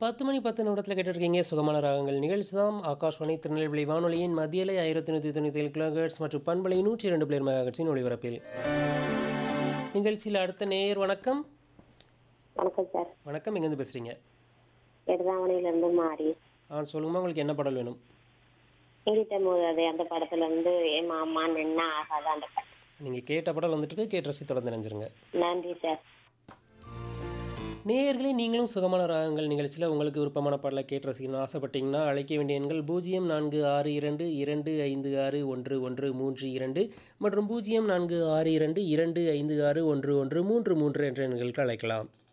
10 மணி 10 நிமிடத்தில் கேட்டிருக்கீங்க சுகமான ராகங்கள் நிகழ்ச்சி தான் ஆகாஷ்வாணி திருநெல்வேலி வானொலியின் மத்தியலை ஆயிரத்தி நூற்றி தொண்ணூற்றி ஏழு கிலோஹெர்ட்ஸ் மற்றும் பண்பலை நூற்றி இரண்டு பிளேர் மெகாஹெர்ட்ஸின் ஒளிபரப்பில் நிகழ்ச்சியில் அடுத்த நேயர் வணக்கம் வணக்கம் சார் வணக்கம் எங்கேருந்து பேசுகிறீங்க எடுதாமணியிலிருந்து மாறி ஆ சொல்லுங்கம்மா உங்களுக்கு என்ன பாடல் வேணும் எங்கிட்ட போது அந்த படத்துல இருந்து ஏ மாமா நின்ன ஆகாத அந்த படம் நீங்கள் கேட்ட பாடல் வந்துட்டு இருக்கு, கேட்டு ரசி தொடர்ந்து நினைஞ்சிருங்க நன்றி சார் நேயர்களே நீங்களும் சுகமான ராகங்கள் நிகழ்ச்சியில் உங்களுக்கு விருப்பமான பாடலை கேட்டு ரசிக்கணும்னு ஆசைப்பட்டீங்கன்னா அழைக்க வேண்டிய எண்கள் பூஜ்ஜியம் நான்கு ஆறு இரண்டு இரண்டு ஐந்து ஆறு ஒன்று ஒன்று மூன்று இரண்டு மற்றும் பூஜ்ஜியம் நான்கு ஆறு இரண்டு இரண்டு ஐந்து ஆறு ஒன்று ஒன்று மூன்று மூன்று என்ற எண்களுக்கு அழைக்கலாம்